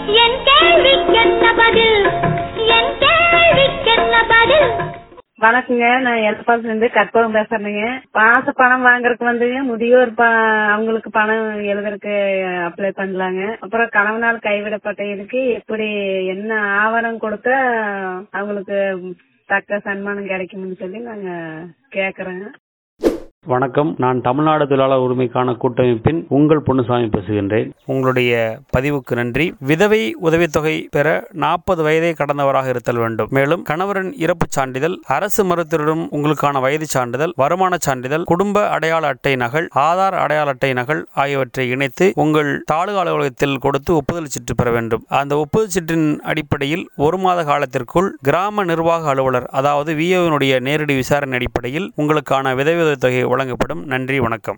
என் கேள்விக்கென்ன பதில் என் கேள்விக்கென்ன பதில் வணக்கங்க நான் எல்பாஸ்ல இருந்து கற்பகம் பேசுறேங்க பாச பணம் வாங்குறதுக்கு வந்துங்க முதியோர் ப- அவங்களுக்கு பணம் எழுதுறதுக்கு அப்ளை பண்ணலாங்க அப்புறம் கணவனால் கைவிடப்பட்டவருக்கு எப்படி என்ன ஆவணம் கொடுத்தா அவங்களுக்கு தக்க சன்மானம் கிடைக்கும்னு சொல்லி நாங்க கேக்குறோங்க வணக்கம் நான் தமிழ்நாடு தொழிலாளர் உரிமைக்கான கூட்டமைப்பின் உங்கள் பொன்னுசாமி பேசுகின்றேன் உங்களுடைய பதிவுக்கு நன்றி விதவை உதவித்தொகை பெற நாற்பது வயதை கடந்தவராக இருத்தல் வேண்டும் மேலும் கணவரின் இறப்புச் சான்றிதழ் அரசு மருத்துவரிடம் உங்களுக்கான வயது சான்றிதழ் வருமான சான்றிதழ் குடும்ப அடையாள அட்டை நகல் ஆதார் அடையாள அட்டை நகல் ஆகியவற்றை இணைத்து உங்கள் தாலுகா அலுவலகத்தில் கொடுத்து ஒப்புதல் சீட்டு பெற வேண்டும் அந்த ஒப்புதல் சீட்டின் அடிப்படையில் ஒரு மாத காலத்திற்குள் கிராம நிர்வாக அலுவலர் அதாவது விஓவினுடைய நேரடி விசாரணை அடிப்படையில் உங்களுக்கான விதவை உதவித்தொகை வழங்கப்படும் நன்றி வணக்கம்